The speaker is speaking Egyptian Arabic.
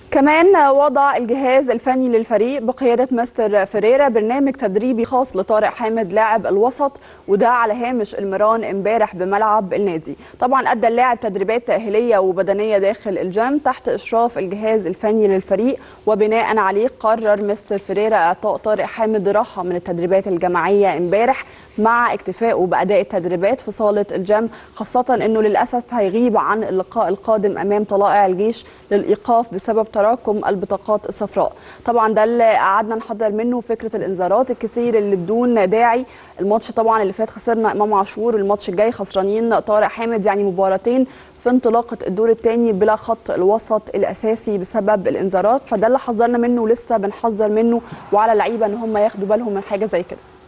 كمان وضع الجهاز الفني للفريق بقيادة مستر فيريرا برنامج تدريبي خاص لطارق حامد لاعب الوسط وده على هامش المران امبارح بملعب النادي طبعا أدى اللاعب تدريبات تأهيلية وبدنية داخل الجيم تحت إشراف الجهاز الفني للفريق وبناء عليه قرر مستر فيريرا إعطاء طارق حامد راحة من التدريبات الجماعية امبارح مع اكتفائه بأداء التدريبات في صالة الجيم خاصة أنه للأسف هيغيب عن اللقاء القادم أمام طلائع الجيش للإيقاف بسبب تراكم البطاقات الصفراء طبعا ده اللي قعدنا نحضر منه فكرة الإنذارات الكتير اللي بدون داعي الماتش طبعا اللي فات خسرنا إمام عاشور والماتش الجاي خسرانين طارق حامد يعني مباراتين في انطلاقة الدور الثاني بلا خط الوسط الأساسي بسبب الإنذارات فده اللي حذرنا منه ولسه بنحذر منه وعلى اللعيبة إن هم ياخدوا بالهم من حاجة زي كده